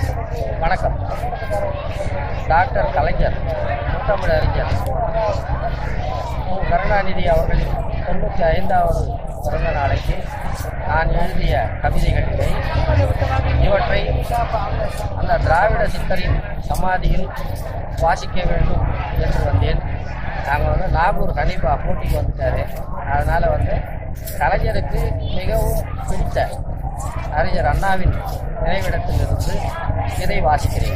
வணக்கம் டாக்டர் கலைஞர் முத்தமிழ் அறிஞர் மு. கருணாநிதி அவர்களின் தொண்ணூற்றி ஐந்தாவது பிறந்த நாளைக்கு நான் எழுதிய கவிதைகள் இவை இவற்றை அந்த திராவிட சித்தரின் சமாதியில் வாசிக்க வேண்டும் என்று வந்தேன் நாங்கள் வந்து நாகூர் ஹனீஃபா போட்டிக்கு வந்துட்டாரு அதனால் வந்து கலைஞருக்கு மிகவும் பிடித்த அறிஞர் அண்ணாவின் நினைவிடத்திலிருந்து இதை வாசிக்கிறேன்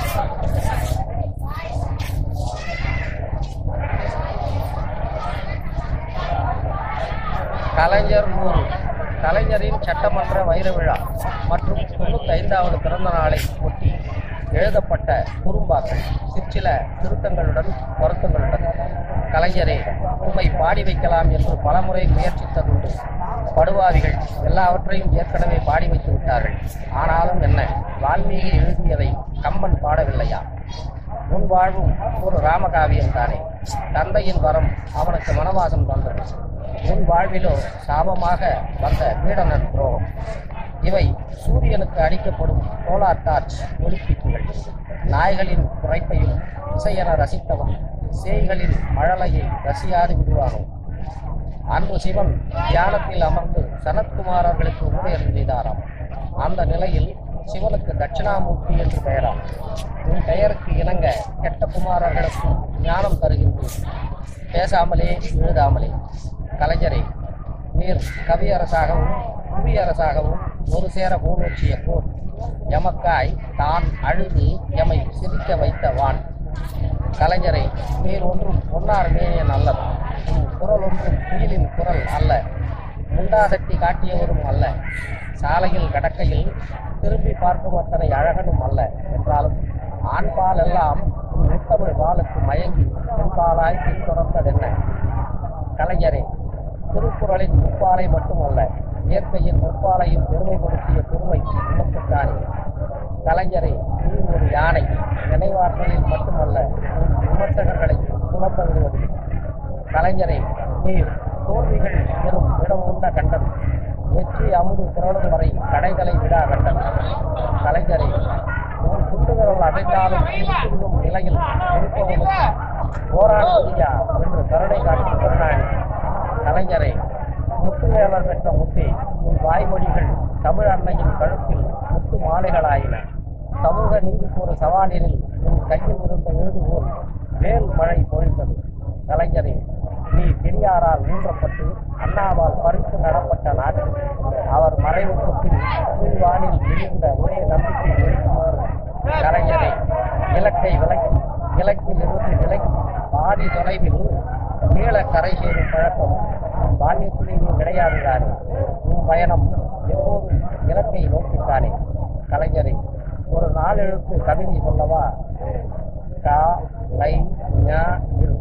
கலைஞர் நூறு கலைஞரின் சட்டமன்ற வைர விழா மற்றும் தொண்ணூற்றி ஐந்தாவது பிறந்த நாளை ஒட்டி எழுதப்பட்ட குறும்பாக்கள் சிற்சில திருத்தங்களுடன் வருத்தங்களுடன் கலைஞரே உம்மை பாடி வைக்கலாம் என்று பலமுறை முயற்சித்ததுண்டு படுவாவிகள் எல்லாவற்றையும் ஏற்கனவே பாடி வைத்து விட்டார்கள் ஆனாலும் என்ன வால்மீகி எழுதியதை கம்பன் பாடவில்லையா உன் வாழ்வும் ஒரு ராமகாவியம் தானே தந்தையின் வரம் அவனுக்கு வனவாசம் தந்தது உன் வாழ்விலோ சாபமாக வந்த வீடனன் துரோகம் இவை சூரியனுக்கு அடிக்கப்படும் சோலார் டார்ச் ஒளிப்பீட்டுகள் நாய்களின் குறைப்பையும் இசையென ரசித்தவன் சேய்களின் மழலையை ரசியாது விடுவானோ அன்று சிவன் தியானத்தில் அமர்ந்து சனத்குமாரர்களுக்கு உபதேசம் செய்தாராம் அந்த நிலையில் சிவனுக்கு தட்சிணாமூர்த்தி என்று பெயராம் உன் பெயருக்கு இணங்க கெட்ட குமாரர்களுக்கு ஞானம் தருகின்றேன் பேசாமலே எழுதாமலே கலைஞரே நீர் கவியரசாகவும் புவியரசாகவும் ஒரு சேர போனோச்சிய போர் எமக்காய் தான் அழுது எமை சிரிக்க வைத்த வான் கலைஞரை நீர் ஒன்றும் பொன்னார் மேனியன் அல்ல உம் குரல் ஒன்றும் குயிலின் குரல் அல்ல முண்டாசக்தி காட்டியவரும் அல்ல சாலையில் கடக்கையில் திரும்பி பார்க்கும் அத்தனை அழகனும் அல்ல என்றாலும் ஆண்பால் எல்லாம் உன் முத்தமிழ் பாலுக்கு மயங்கி பெண்பாலாய் பின்தொடர்ந்ததென்ன கலைஞரே திருக்குறளின் முப்பாலை மட்டுமல்ல இயற்கையின் முப்பாலையும் பெருமைப்படுத்திய பெருமை உமக்குத்தானே கலைஞரே நீ ஒரு யானை நினைவாற்றலில் மட்டுமல்ல உன் விமர்சகர்களை சுமந்த விடுவது கலைஞரே நீர் தோல்விகள் பெறும் இடம் உண்ட கண்டன் வெற்றி அமுது திரளும் வரை கடைகளை விடா கண்டன் கலைஞரே உன் குண்டுவிரல் அடைந்தாலும் திரும்பும் நிலையில் இருப்பவனுக்கு போராடுவதியா என்று கருணை காட்டும் கருணாநிதி கலைஞரே முத்துவேலர் பெற்ற முத்தே உன் வாய்மொழிகள் தமிழ் அன்னையின் கழுத்தில் முத்து மாலைகளாயின சமூக நீதிக்கு ஒரு சவாலினில் உன் கையில் இருந்த எழுதுகோல் வேல் மழை பொழிந்தது கலைஞரே நீ பெரியாரால் ஊன்றப்பட்டு அண்ணாவால் பறித்து நடப்பட்ட நாட்டில் அவர் மறைவுக்கு பின் கீழ்வானில் விழுந்த ஒரே நம்பிக்கை எழுப்புமாறு கலைஞரே இலக்கை விலக்கி இலக்கில் இருந்து விலகி பாதி தொலைவில் நீள கரை சேரும் பழக்கம் உன் பால்யத்திலேயே கிடையாதுதானே உன் பயணம் எப்போதும் இலக்கை நோக்கித்தானே கலைஞரே ஒரு நாளெழுத்து கவிதை சொல்லவா கா லை ஞா இரு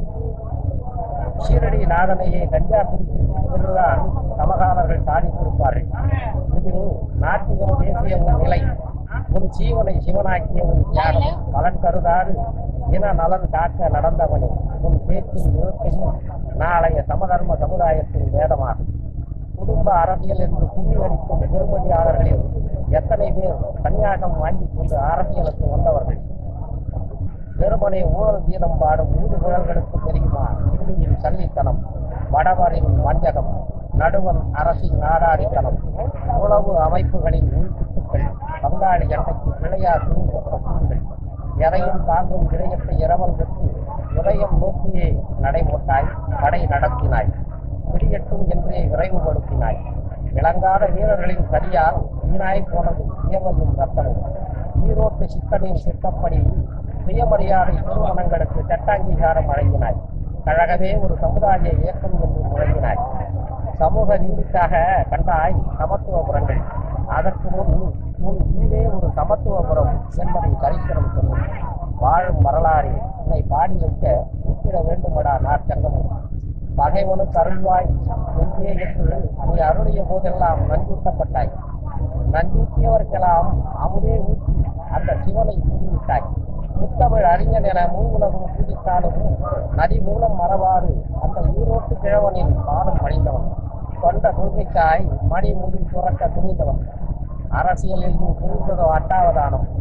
ஷீரடி நாதனையே கஞ்சா பிடித்து என்றுதான் சமகாலர்கள் சாதித்திருப்பார்கள் இதில் நாட்டியம் தேசிய உன் நிலை உன் ஜீவனை சிவனாக்கிய உன் தியாகம் பலன் கருதாது இன நலன் காக்க நடந்தவனே உன் பேச்சும் எழுத்தையும் நாளைய சமதர்ம சமுதாயத்தின் வேதமாகும் குடும்ப அரசியல் என்று குடி அடிக்கும் பெருமதியாளர்களில் எத்தனை பேர் சன்னியாசம் வாங்கிக் கொண்டு அரசியலுக்கு வந்தவர்கள் வெறுமனே ஊழல் கீதம் பாடும் ஊது குழல்களுக்கு தெரியுமா இந்தியின் சல்லித்தனம் வடவரின் வஞ்சகம் நடுவன் அரசின் நாடாடித்தனம் உளவு அமைப்புகளின் உள்குத்துக்கள் பங்காளி எண்ணைக்கு பிழையார் துணிப்பட்ட கூறுகள் எதையும் தாங்கும் இடையத்தை இரவல் விட்டு உதயம் நோக்கியே நடைபோட்டாய் படை நடத்தினாய் பிடியட்டும் என்றே விரைவுபடுத்தினாய் விளங்காத வீரர்களின் சரியால் வீணாய் போனது வியர்வையும் ரத்தமும் ஈரோட்டு சித்தனின் சித்தப்படி சுயமரியாதை நிறுவனங்களுக்கு சட்ட அங்கீகாரம் வழங்கினாய் கழகமே ஒரு சமுதாய இயக்கம் என்று முழங்கினாய் சமூக நீதிக்காக கண்டாய் சமத்துவபுரங்கள் அதற்கு முன் உன் வீடே ஒரு சமத்துவபுரம் என்பதை சரித்திரம் சொல்லும் வாழும் வரலாறு உன்னை பாடி வைக்க வித்திட வேண்டுமடா நாற்சங்கமும் பகைவனுக்கு அருள்வாய் எங்கே என்று நீ அருளிய போதெல்லாம் நஞ்சூட்டப்பட்டாய் நஞ்சூட்டியவர்க்கெல்லாம் அமுதே ஊற்றி அந்த சிவனை பூஜித்தாய் முத்தமிழ் அறிஞன் என மூவுலகம் பூஜித்தாலும் நதி மூலம் மறவாது அந்த ஈரோட்டு கிழவனின் பாதம் பணிந்தவன் கொண்ட கொள்கைக்காய் மணி முடி துறக்க துணிந்தவன் அரசியலில் நீ புரிந்ததோ அட்டாவதானம்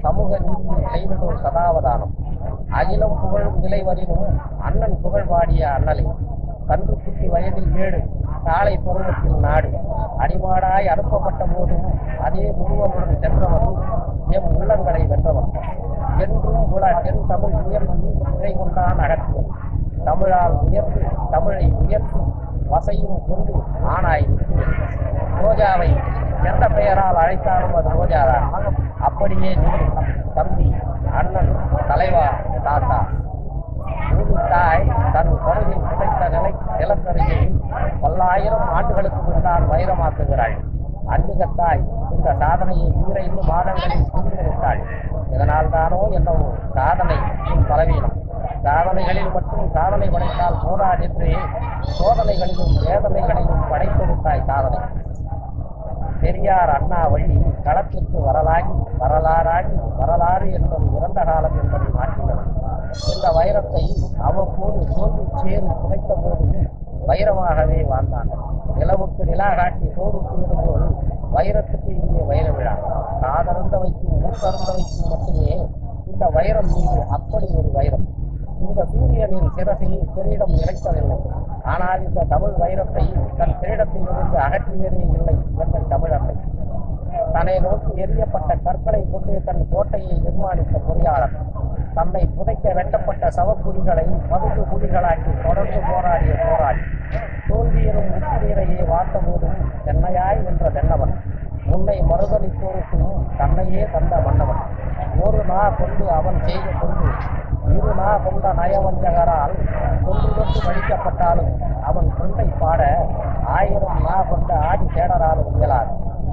சமூக நீதியில் செய்திடும் சதாவதானம் அகிலம் புகழும் நிலைவரினும் அண்ணன் புகழ் பாடிய அண்ணலை கன்று குட்டி வயதில் ஏடு காலை பருவத்தில் நாடு அடிமாடாய் அனுப்பப்பட்ட போதும் அதே முருவனுடன் சென்றவன் எம் உள்ளங்களை வென்றவன் என்றும் உல தென் தமிழ் உயர்ந்து நிலை கொண்டான் அகற்றுவன் தமிழால் உயர்ந்து தமிழை உயர்த்து வசையும் கொண்டு ஆனாய் நிற்குவேன் ரோஜாவை எந்த பெயரால் அழைத்தாலும் அது ரோஜாதான் அப்படியே நீ தம்பி அண்ணன் தலைவா தாத்தா பூமி தாய் தன் கருவில் கிடைத்த நிலை நிலக்கரியை பல்லாயிரம் ஆண்டுகளுக்கு முன்னால் வைரமாக்குகிறாள் அன்பிகத்தாய் இந்த சாதனையை ஈரைந்து மாதங்களில் புரிந்துவிட்டாள் இதனால் தானோ என்னவோ சாதனை உன் பலவீனம் சாதனைகளில் மட்டும் சாதனை படைத்தால் போதாதென்று சோதனைகளிலும் வேதனைகளிலும் படைத்தெடுத்தாய் சாதனை பெரியார் அண்ணா வழி களத்திற்கு வரலாகி வரலாறாகி வரலாறு என்பது இறந்த காலம் என்பதை மாற்றினர் இந்த வைரத்தை அவ்வப்போது தோல்வி சேறு குறைத்த போது வைரமாகவே வாழ்ந்தான் நிலவுக்கு நிலா காட்டி சோறுக்கு விடும்போது வைரத்துக்கு இங்கே வைர விழா காதருந்த வைக்கும் மூக்கருந்த வைக்கும் மட்டுமே இந்த வைரம் மீது அப்படி ஒரு வைரம் இந்த சூரியனின் சிறகில் கிரீடம் இறைக்கவில்லை ஆனால் இந்த தமிழ் வைரத்தை தன் கிரீடத்தில் இருந்து அகற்றியதே இல்லை என்ற தமிழத்தை தன்னை நோக்கி எரியப்பட்ட கற்களை கொண்டு தன் கோட்டையை நிர்மாணித்த பொறியாளர் தன்னை புதைக்க வெட்டப்பட்ட சவக்குடிகளை பதுங்கு குடிகளாக்கி தொடர்ந்து போராடிய போராளி தோல்வியரும் முற்றுநீரையே வார்த்த போதும் தென்னையாய் நின்ற தென்னவன் உன்னை மறுதளிப்போருக்கும் தன்னையே தந்த மன்னவன் ஒரு நா கொண்டு அவன் செய்த கொண்டு இரு நா கொண்ட நயவஞ்சகரால் கொண்டு கொண்டு மடிக்கப்பட்டாலும் அவன் கொண்டை பாட ஆயிரம் நா கொண்ட ஆதி சேடராலும் இயலாது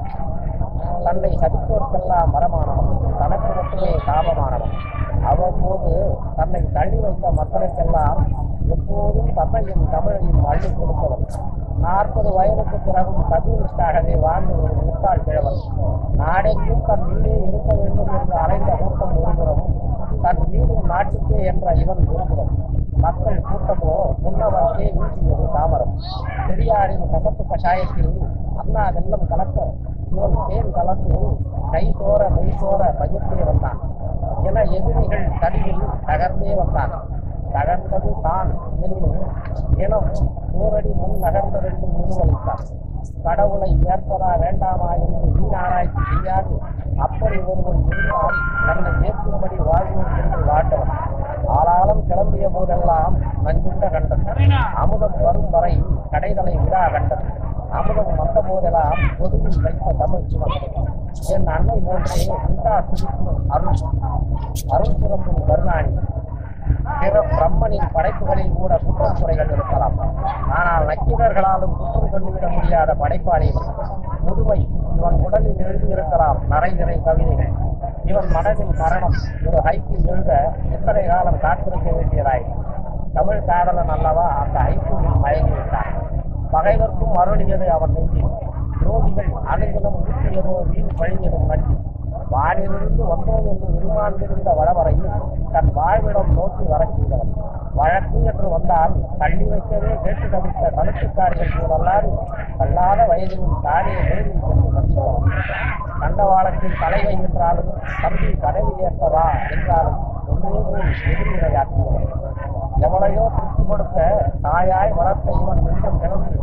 தன்னை சபித்தோர்க்கெல்லாம் மரமானவன் தனக்கு மட்டுமே சாபமானவன் அவ்வப்போது தன்னை தள்ளி வைத்த மக்களுக்கெல்லாம் எப்போதும் தன்னையும் தமிழையும் அள்ளி கொடுத்தவன் நாற்பது வயதுக்கு பிறகும் கம்யூனிஸ்டாகவே வாழ்ந்து ஒரு முட்டாள் கிழவன் நாடெங்கும் தன் வீடே இருக்க வேண்டும் என்று அலைந்த கூட்டம் ஒருபுறம் தன் வீடும் நாட்டுக்கே என்ற இவன் ஒருபுறம் மக்கள் கூட்டமோ முன்னவர்க்கே வீசியது தாமரம் பெரியாரின் கசப்பு கஷாயத்தில் அண்ணா வெள்ளம் கலக்க இவன் தேன் கலந்து கை சோர மெய் சோர பகிர்ந்தே வந்தான் என எதிரிகள் தடியில் தகர்ந்தே வந்தான் தகர்ந்தது தான் எனினும் இனம் ஓரடி முன் நகர்ந்ததென்று முன்வளித்தான் கடவுளை ஏற்பதா வேண்டாமா என்று வீண் ஆராய்ச்சி செய்யாது அப்படி ஒருவன் இருந்தால் தன்னை ஏற்கும்படி வாழ்வோம் என்று வாழ்ந்தவன் ஆளாளம் கிளம்பிய போதெல்லாம் நஞ்சுண்ட கண்டன் அமுதம் வரும் வரை கடைகளை விழா கண்டன் அமுதம் வந்த போதெல்லாம் பொதுவில் வைத்த தமிழ் சிவன் என் அன்னை போன்றே உண்டா துடிக்கும் அருள் அருள் சுரந்தும் கருணாணி பிற பிரம்மனின் படைப்புகளில் கூட குற்றம் குறைகள் இருக்கலாம் ஆனால் நக்கீரர்களாலும் குற்றம் கொண்டுவிட முடியாத படைப்பாளி இவன். முதுமை இவன் உடலில் எழுதியிருக்கலாம் நரை நிறை கவிதைகள் இவன் மனதில் மரணம் ஒரு ஹைக்கில் எழுத எத்தனை காலம் காத்திருக்க வேண்டியதாய் தமிழ் காதலன் அல்லவா அந்த ஹைக்கூவில் மயங்கிவிட்டான் பகைவர்க்கும் அருளியது அவன் நெஞ்சில் ரோகிகள் அணுகிலும் ஊற்றியதோ வீண் பழியதும் நன்றி வானிலிருந்து வந்தோம் என்று விரும்பாந்திருந்த வளவரையில் தன் வாழ்விடம் நோக்கி வரச் செய்தவன் வழக்கு என்று வந்தால் தள்ளி வைக்கவே கேட்டு தவித்த கழுத்துக்காரிகள் போலல்லாது கல்லாத வயதிலும் தாடியை நேரில் கொண்டு வந்தவன் கண்டவாளத்தில் தலைவை என்றாலும் தம்பி பதவி ஏற்பவா என்றாலும் ஒன்றே போல் எதிர்நிலையாக்கியவன் எவளையோ திருப்தி கொடுக்க தாயாய் வளர்த்த இவன் மீண்டும் கிளம்பி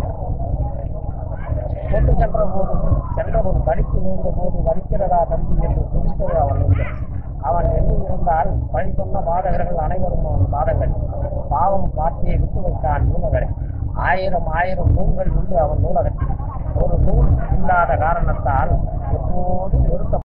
கொண்டு சென்ற போதும் சென்றவன் படித்து நின்ற போது வலிக்கிறதா தம்பி என்று துடித்தது அவன் நெஞ்சம் அவன் எண்ணி இருந்தால் பழி சொன்ன பாதகர்கள் அனைவரும் அவன் பாதங்கள் பாவம் பார்த்தே விட்டு வைத்தான் நூலகரை ஆயிரம் ஆயிரம் நூல்கள் உண்டு அவன் நூலகத்தில் ஒரு நூல் இல்லாத காரணத்தால் எப்போதும் நிறுத்த